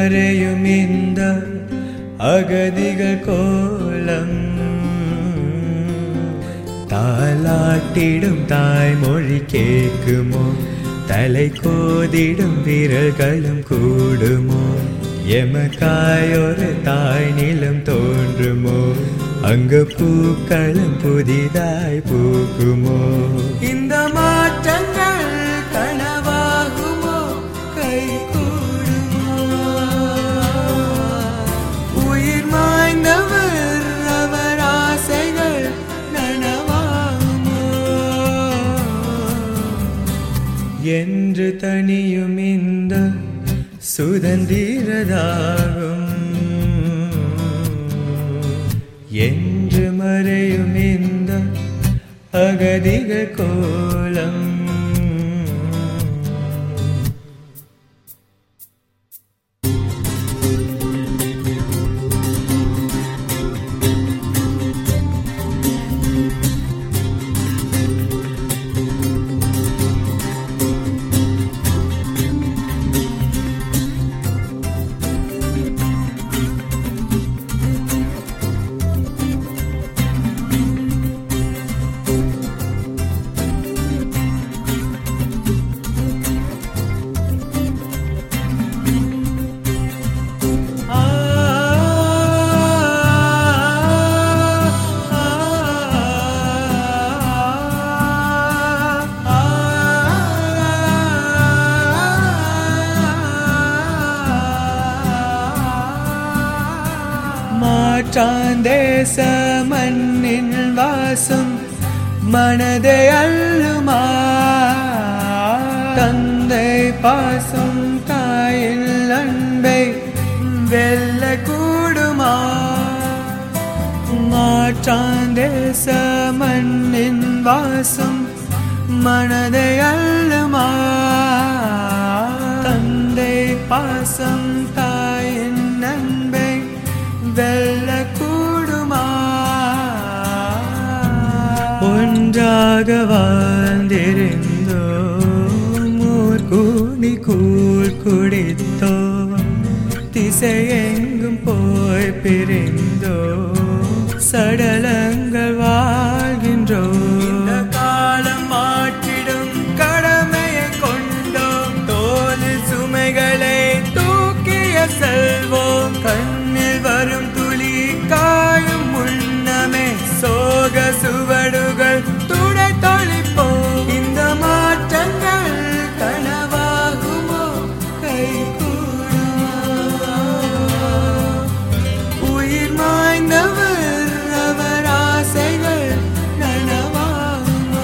மறையும் இந்த அகதிகள் கோலம் தாலாட்டிடும் தாய்மொழி கேட்குமோ தலை கோதிடும் விரல்களும் கூடுமோ எமக்காயொரு தாய் நிலம் தோன்றுமோ அங்கு பூக்களும் புதிதாய் பூக்குமோ இந்த மாற்றங்கள் கனவாகுமோ கை உயிர் மாய்ந்தவர் அவர் ஆசைகள் நனவாகுமோ என்று தனியும் இந்த சுதந்திரதாகும் என்று மறையும் இந்த அகதிகள் கோலம் மாற்றாந்தேச மண்ணின் வாசம் மனதை அள்ளுமா தந்தை பாசம் தாயின் அன்பை வெல்ல கூடுமா மாற்றாந்தேச மண்ணின் வாசம் மனதை அள்ளுமா தந்தை பாசம் தாயின் அன்பை வெல்ல கூடுமா ஒன்றாக வாழ்ந்திருந்தோ மூர் கூடி கூழ் குடித்தோ திசை எங்கும் போய் பிரிந்தோ சடலங்கள் வாழ்கின்றோ இந்த காலம் மாற்றிடும் கடமையை கொண்டோம் தோலில் சுமைகளை தூக்கிய செல்வோம் கண்ணில் வரும் துளி காயும் முன்னமே சோக சுவடுகள் துடை தொழிப்போம் இந்த மாற்றங்கள் கனவாகுமோ கை உயிர் மாய்ந்தவர் அவர் ஆசைகள் நனவாகுமோ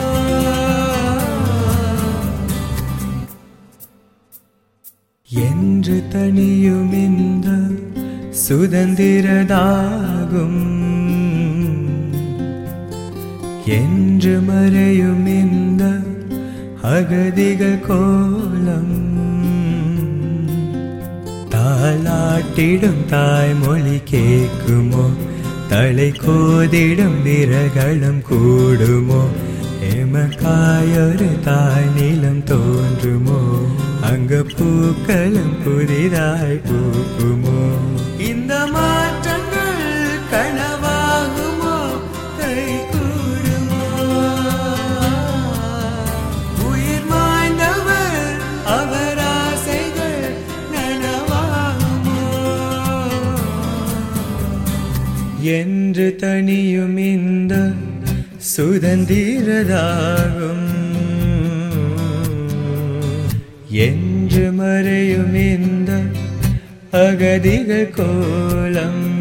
என்று தனியும் இந்த சுதந்திரதாகும் என்று மறையும் இந்த அகதிகள் கோலம் தாளாட்டிடும் தாய்மொழி கேட்குமோ தலை கோதிடும் விரகளும் கூடுமோ எமக்காயொரு தாய் நிலம் தோன்றுமோ அங்கு பூக்களும் புதிதாய் பூக்குமோ இந்த மாற்றங்கள் கனவாகுமோ கை உயிர் மாய்ந்தவர் அவர் ஆசைகள் நனவாகுமோ என்று தனியும் இந்த சுதந்திரதாகும் என்று மறையும் இந்த அகதிகள் கோலம்